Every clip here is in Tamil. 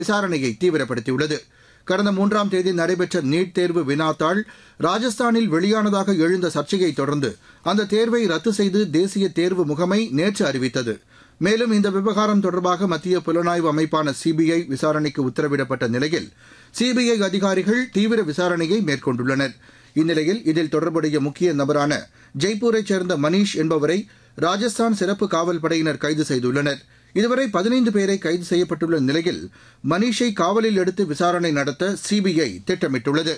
விசாரணையை தீவிரப்படுத்தியுள்ளது கடந்த மூன்றாம் தேதி நடைபெற்ற நீட் தேர்வு வினாத்தாள் ராஜஸ்தானில் வெளியானதாக எழுந்த சர்ச்சையை தொடர்ந்து அந்த தேர்வை ரத்து செய்து தேசிய தேர்வு முகமை நேற்று அறிவித்தது மேலும் இந்த விவகாரம் தொடர்பாக மத்திய புலனாய்வு அமைப்பான சிபிஐ விசாரணைக்கு உத்தரவிடப்பட்ட நிலையில் சிபிஐ அதிகாரிகள் தீவிர விசாரணையை மேற்கொண்டுள்ளனர் இந்நிலையில் இதில் தொடர்புடைய முக்கிய நபரான ஜெய்ப்பூரைச் சேர்ந்த மணீஷ் என்பவரை ராஜஸ்தான் சிறப்பு காவல் படையினர் கைது செய்துள்ளனர் இதுவரை பதினைந்து பேரை கைது செய்யப்பட்டுள்ள நிலையில் மணீஷை காவலில் எடுத்து விசாரணை நடத்த சிபிஐ திட்டமிட்டுள்ளது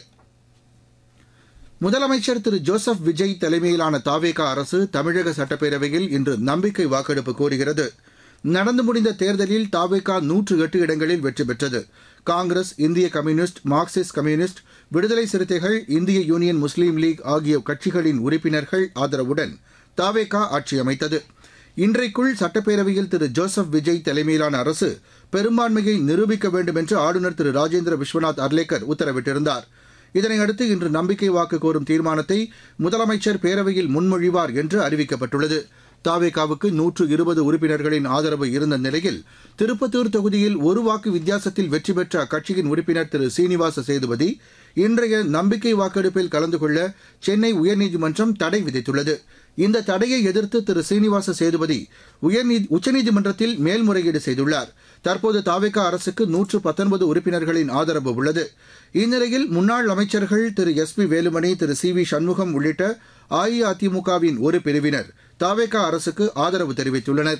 முதலமைச்சர் திரு ஜோசப் விஜய் தலைமையிலான தாவேகா அரசு தமிழக சட்டப்பேரவையில் இன்று நம்பிக்கை வாக்கெடுப்பு கோருகிறது நடந்து முடிந்த தேர்தலில் தாவேகா நூற்று எட்டு இடங்களில் வெற்றி பெற்றது காங்கிரஸ் இந்திய கம்யூனிஸ்ட் மார்க்சிஸ்ட் கம்யூனிஸ்ட் விடுதலை சிறுத்தைகள் இந்திய யூனியன் முஸ்லீம் லீக் ஆகிய கட்சிகளின் உறுப்பினர்கள் ஆதரவுடன் தாவேகா ஆட்சி அமைத்தது இன்றைக்குள் சட்டப்பேரவையில் திரு ஜோசப் விஜய் தலைமையிலான அரசு பெரும்பான்மையை நிரூபிக்க வேண்டும் என்று ஆளுநர் திரு ராஜேந்திர விஸ்வநாத் அர்லேக்கர் உத்தரவிட்டிருந்தார் இதனையடுத்து இன்று நம்பிக்கை வாக்கு கோரும் தீர்மானத்தை முதலமைச்சர் பேரவையில் முன்மொழிவார் என்று அறிவிக்கப்பட்டுள்ளது தாவேகாவுக்கு நூற்று இருபது உறுப்பினர்களின் ஆதரவு இருந்த நிலையில் திருப்பத்தூர் தொகுதியில் ஒரு வாக்கு வித்தியாசத்தில் வெற்றி பெற்ற அக்கட்சியின் உறுப்பினர் திரு சீனிவாச சேதுபதி இன்றைய நம்பிக்கை வாக்கெடுப்பில் கலந்து கொள்ள சென்னை உயர்நீதிமன்றம் தடை விதித்துள்ளது இந்த தடையை எதிர்த்து திரு சீனிவாச சேதுபதி உச்சநீதிமன்றத்தில் மேல்முறையீடு செய்துள்ளார் தற்போது தாவேகா அரசுக்கு நூற்று பத்தொன்பது உறுப்பினர்களின் ஆதரவு உள்ளது இந்நிலையில் முன்னாள் அமைச்சர்கள் திரு எஸ் பி வேலுமணி திரு சி வி சண்முகம் உள்ளிட்ட அஇஅதிமுகவின் ஒரு பிரிவினர் தாவேகா அரசுக்கு ஆதரவு தெரிவித்துள்ளனர்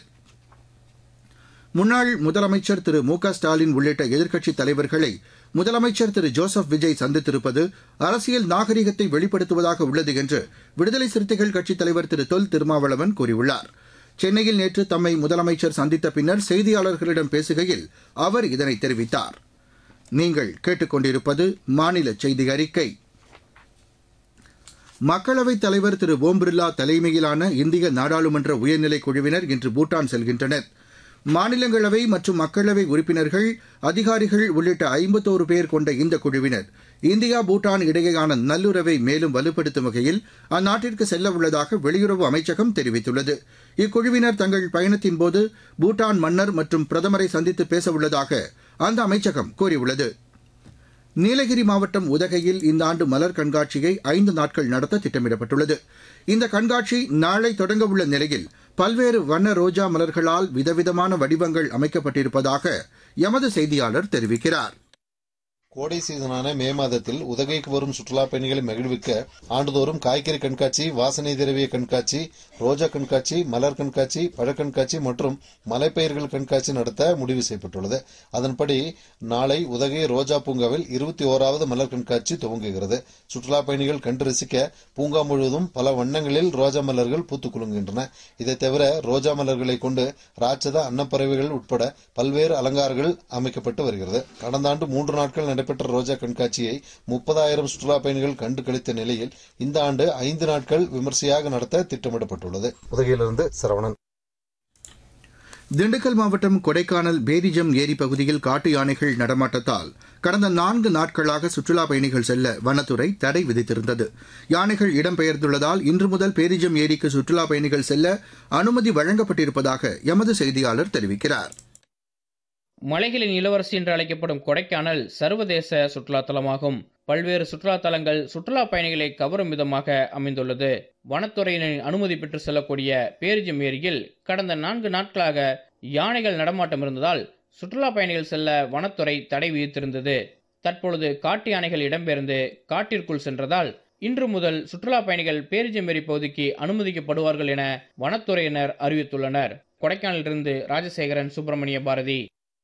முன்னாள் முதலமைச்சர் திரு மு க ஸ்டாலின் உள்ளிட்ட எதிர்க்கட்சித் தலைவர்களை முதலமைச்சர் திரு ஜோசப் விஜய் சந்தித்திருப்பது அரசியல் நாகரிகத்தை வெளிப்படுத்துவதாக உள்ளது என்று விடுதலை சிறுத்தைகள் கட்சித் தலைவர் திரு தொல் திருமாவளவன் கூறியுள்ளார் சென்னையில் நேற்று தம்மை முதலமைச்சர் சந்தித்த பின்னர் செய்தியாளர்களிடம் பேசுகையில் அவர் இதனை தெரிவித்தார் நீங்கள் கேட்டுக்கொண்டிருப்பது மாநில செய்தி அறிக்கை மக்களவைத் தலைவர் திரு ஓம் பிர்லா தலைமையிலான இந்திய நாடாளுமன்ற உயர்நிலைக் குழுவினர் இன்று பூட்டான் செல்கின்றனர் மாநிலங்களவை மற்றும் மக்களவை உறுப்பினர்கள் அதிகாரிகள் உள்ளிட்ட ஐம்பத்தோரு பேர் கொண்ட இந்த குழுவினர் இந்தியா பூட்டான் இடையேயான நல்லுறவை மேலும் வலுப்படுத்தும் வகையில் அந்நாட்டிற்கு செல்ல உள்ளதாக வெளியுறவு அமைச்சகம் தெரிவித்துள்ளது இக்குழுவினர் தங்கள் பயணத்தின்போது பூட்டான் மன்னர் மற்றும் பிரதமரை சந்தித்து பேச உள்ளதாக அந்த அமைச்சகம் கூறியுள்ளது நீலகிரி மாவட்டம் உதகையில் இந்த ஆண்டு மலர் கண்காட்சியை ஐந்து நாட்கள் நடத்த திட்டமிடப்பட்டுள்ளது இந்த கண்காட்சி நாளை தொடங்கவுள்ள நிலையில் பல்வேறு வண்ண ரோஜா மலர்களால் விதவிதமான வடிவங்கள் அமைக்கப்பட்டிருப்பதாக எமது செய்தியாளர் தெரிவிக்கிறார் கோடை சீசனான மே மாதத்தில் உதகைக்கு வரும் சுற்றுலா பயணிகளை மகிழ்விக்க ஆண்டுதோறும் காய்கறி கண்காட்சி வாசனை திரவிய கண்காட்சி ரோஜா கண்காட்சி மலர் கண்காட்சி பழக்கண்காட்சி மற்றும் மலைப்பயிர்கள் கண்காட்சி நடத்த முடிவு செய்யப்பட்டுள்ளது அதன்படி நாளை உதகை ரோஜா பூங்காவில் இருபத்தி ஓராவது மலர் கண்காட்சி துவங்குகிறது சுற்றுலா பயணிகள் கண்டு ரசிக்க பூங்கா முழுவதும் பல வண்ணங்களில் ரோஜா மலர்கள் பூத்து குலுங்குகின்றன இதை தவிர ரோஜா மலர்களை கொண்டு ராட்சத அன்னப்பறவைகள் உட்பட பல்வேறு அலங்காரங்கள் அமைக்கப்பட்டு வருகிறது கடந்த ஆண்டு மூன்று நாட்கள் நடைபெற்ற ரோஜா கண்காட்சியை முப்பதாயிரம் சுற்றுலா பயணிகள் கண்டு கழித்த நிலையில் இந்த ஆண்டு ஐந்து நாட்கள் விமர்சையாக நடத்த திட்டமிடப்பட்டுள்ளது உதகையிலிருந்து சரவணன் திண்டுக்கல் மாவட்டம் கொடைக்கானல் பேரிஜம் ஏரி பகுதியில் காட்டு யானைகள் நடமாட்டத்தால் கடந்த நான்கு நாட்களாக சுற்றுலா பயணிகள் செல்ல வனத்துறை தடை விதித்திருந்தது யானைகள் இடம்பெயர்ந்துள்ளதால் இன்று முதல் பேரிஜம் ஏரிக்கு சுற்றுலா பயணிகள் செல்ல அனுமதி வழங்கப்பட்டிருப்பதாக எமது செய்தியாளர் தெரிவிக்கிறார் மலைகளின் இளவரசி என்று அழைக்கப்படும் கொடைக்கானல் சர்வதேச சுற்றுலா தலமாகும் பல்வேறு சுற்றுலா தலங்கள் சுற்றுலா பயணிகளை கவரும் விதமாக அமைந்துள்ளது வனத்துறையினரின் அனுமதி பெற்று செல்லக்கூடிய பேரிஜம் ஏரியில் கடந்த நான்கு நாட்களாக யானைகள் நடமாட்டம் இருந்ததால் சுற்றுலா பயணிகள் செல்ல வனத்துறை தடை விதித்திருந்தது தற்பொழுது காட்டு யானைகள் இடம்பெயர்ந்து காட்டிற்குள் சென்றதால் இன்று முதல் சுற்றுலா பயணிகள் பேரிஜம் ஏரி பகுதிக்கு அனுமதிக்கப்படுவார்கள் என வனத்துறையினர் அறிவித்துள்ளனர் கொடைக்கானலிலிருந்து ராஜசேகரன் சுப்பிரமணிய பாரதி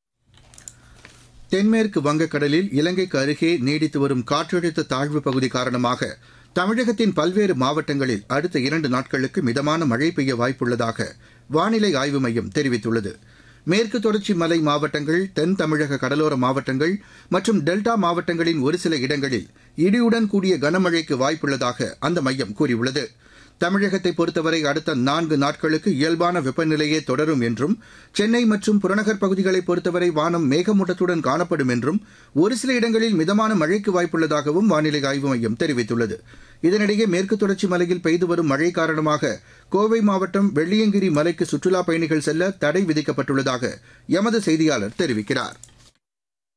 தென்மேற்கு வங்கக்கடலில் இலங்கைக்கு அருகே நீடித்து வரும் காற்றழுத்த தாழ்வு பகுதி காரணமாக தமிழகத்தின் பல்வேறு மாவட்டங்களில் அடுத்த இரண்டு நாட்களுக்கு மிதமான மழை பெய்ய வாய்ப்புள்ளதாக வானிலை ஆய்வு மையம் தெரிவித்துள்ளது மேற்கு தொடர்ச்சி மலை மாவட்டங்கள் தென் தமிழக கடலோர மாவட்டங்கள் மற்றும் டெல்டா மாவட்டங்களின் ஒரு சில இடங்களில் இடியுடன் கூடிய கனமழைக்கு வாய்ப்புள்ளதாக அந்த மையம் கூறியுள்ளது தமிழகத்தை பொறுத்தவரை அடுத்த நான்கு நாட்களுக்கு இயல்பான வெப்பநிலையே தொடரும் என்றும் சென்னை மற்றும் புறநகர் பகுதிகளை பொறுத்தவரை வானம் மேகமூட்டத்துடன் காணப்படும் என்றும் ஒரு சில இடங்களில் மிதமான மழைக்கு வாய்ப்புள்ளதாகவும் வானிலை ஆய்வு மையம் தெரிவித்துள்ளது இதனிடையே மேற்கு தொடர்ச்சி மலையில் பெய்து வரும் மழை காரணமாக கோவை மாவட்டம் வெள்ளியங்கிரி மலைக்கு சுற்றுலாப் பயணிகள் செல்ல தடை விதிக்கப்பட்டுள்ளதாக எமது செய்தியாளர் தெரிவிக்கிறாா்